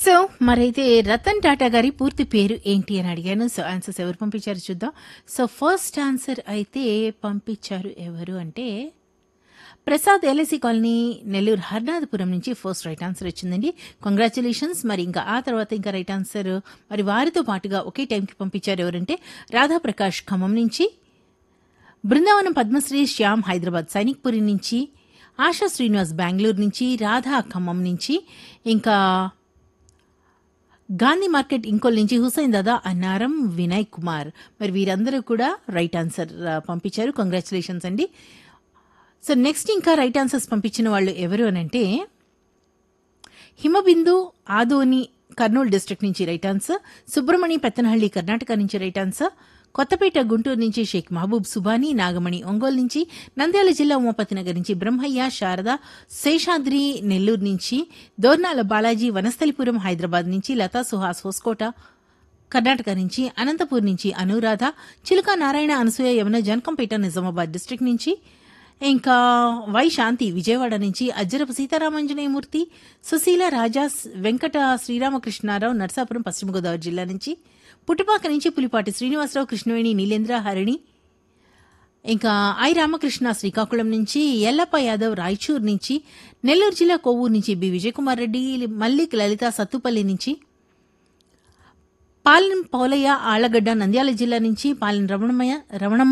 so మరైతే రతన్ టాటా గారి పూర్తి పేరు ఏంటి అని అడిగాను సో ఆన్సర్స్ ఎవరు పంపించారు చూద్దాం సో ఫస్ట్ ఆన్సర్ అయితే పంపించారు ఎవరు అంటే ప్రసాద్ ఎల్ఐసి కాలనీ నెల్లూరు హర్నాథపురం నుంచి ఫస్ట్ రైట్ ఆన్సర్ వచ్చిందండి కంగ్రాచులేషన్స్ మరి ఇంకా ఆ తర్వాత ఇంకా రైట్ ఆన్సర్ మరి వారితో పాటుగా ఒకే టైంకి పంపించారు ఎవరంటే రాధాప్రకాష్ ఖమ్మం నుంచి బృందావనం పద్మశ్రీ శ్యామ్ హైదరాబాద్ సైనిక్పురి నుంచి ఆశా శ్రీనివాస్ బెంగళూరు నుంచి రాధా ఖమ్మం నుంచి ఇంకా గాంధీ మార్కెట్ ఇంకోల్ నుంచి హుసైన్ దాదా అన్నారం వినయ్ కుమార్ మరి వీరందరూ కూడా రైట్ ఆన్సర్ ఆ, పంపించారు కంగ్రాచులేషన్స్ అండి సో నెక్స్ట్ ఇంకా రైట్ ఆన్సర్స్ పంపించిన వాళ్ళు ఎవరు అని అంటే హిమబిందు ఆదోని కర్నూలు డిస్ట్రిక్ట్ నుంచి రైట్ ఆన్సర్ సుబ్రమణి పెత్తనహళ్లి కర్ణాటక నుంచి రైట్ ఆన్సర్ కొత్తపేట గుంటూరు నుంచి షేక్ మహబూబ్ సుబాని నాగమణి ఒంగోలు నుంచి నంద్యాల జిల్లా ఉమాపతి నగర్ నుంచి బ్రహ్మయ్య శారద శేషాద్రి నెల్లూరు నుంచి దోర్నాల బాలాజీ వనస్థలిపురం హైదరాబాద్ నుంచి లతా సుహాస్ హోస్కోట కర్ణాటక నుంచి అనంతపూర్ నుంచి అనురాధ చిలుక నారాయణ అనసూయ యమున జనకంపేట నిజామాబాద్ డిస్ట్రిక్ట్ నుంచి ఇంకా వై శాంతి విజయవాడ నుంచి అజ్జరపు సీతారామాంజనేయమూర్తి సుశీల రాజా స్- వెంకట శ్రీరామకృష్ణారావు నర్సాపురం పశ్చిమ గోదావరి జిల్లా నుంచి పుట్టుపాక నుంచి పులిపాటి శ్రీనివాసరావు కృష్ణవేణి నీలేంద్ర హరిణి ఇంకా ఐ రామకృష్ణ శ్రీకాకుళం నుంచి ఎల్లప్ప యాదవ్ రాయచూర్ నుంచి నెల్లూరు జిల్లా కొవ్వూరు నుంచి బి విజయకుమార్ రెడ్డి మల్లిక్ లలిత సత్తుపల్లి నుంచి పాలెం పౌలయ్య ఆళ్లగడ్డ నంద్యాల జిల్లా నుంచి పాలెం రమణమయ్య రమణమ్మ